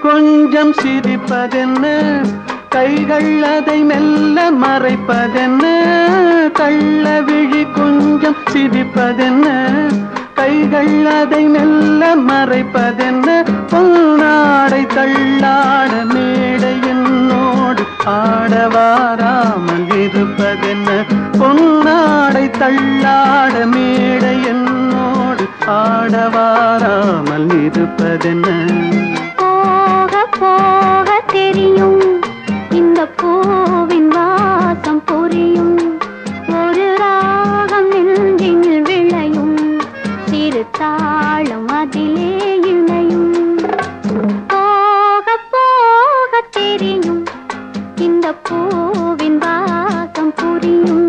கொஞ்சம் சிரிப்பதென்ன கைகள் அதை மெல்ல மறைப்பதென்ன கள்ள விழி கொஞ்சம் சிரிப்பதென்ன கைகள் அதை மெல்ல மறைப்பதென்ன பொன்னாடை தள்ளாட மேடை என்னோடு ஆடவாராமல் இருப்பதென்ன பொன்னாடை தள்ளாட மேடை என்னோடு ஆடவாராமல் இருப்பதென்ன போக போக தெரியும் இந்த பூவின் வாசம் புரியும் ஒரு ராகம் நெஞ்சில் விளையும் சிறு தாளம் அதிலே இணையும் போக போக தெரியும் இந்த பூவின் வாசம் புரியும்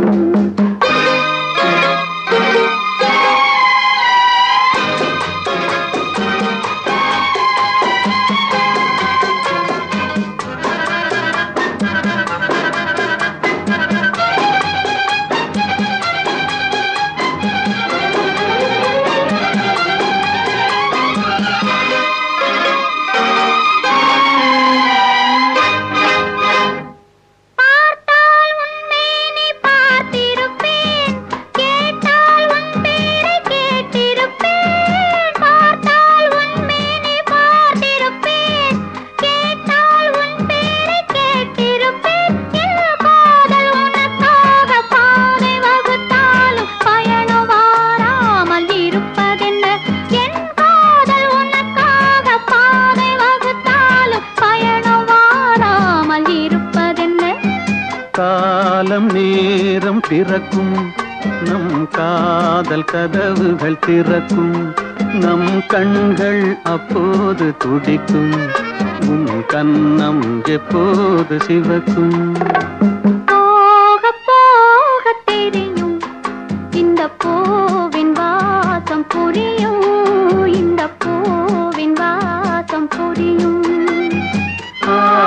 பார்த்தால் உன் மேனி பார்த்திருப்பேன் கேட்டால் உன் பேரை கேட்டிருப்பேன் பார்த்தால் உன் மேனி பார்த்திருப்பேன் கேட்டால் உன் பேரை கேட்டிருப்பேன் என் காதல் உனக்காக பாதை வகுத்தாலும் பயணம் வாராமல் இருப்பதென்ன என் காதல் உனக்காக பாதை வகுத்தாலும் பயணம் வாராமல் இருப்பதென்ன காலம் நேரம் பிறக்கும் நம் காதல் கதவுகள் திறக்கும் நம் கண்கள் அப்போது துடிக்கும் உன் கன்னம் எப்போது சிவக்கும் போக போக தெரியும் இந்த பூவின் வாசம் புரியும் இந்த பூவின் வாசம் புரியும்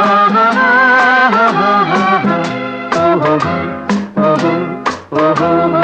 ஆஹா, ஆஹா, ஆஹா, ஓஹோ, ஓஹோ, ஓஹோ.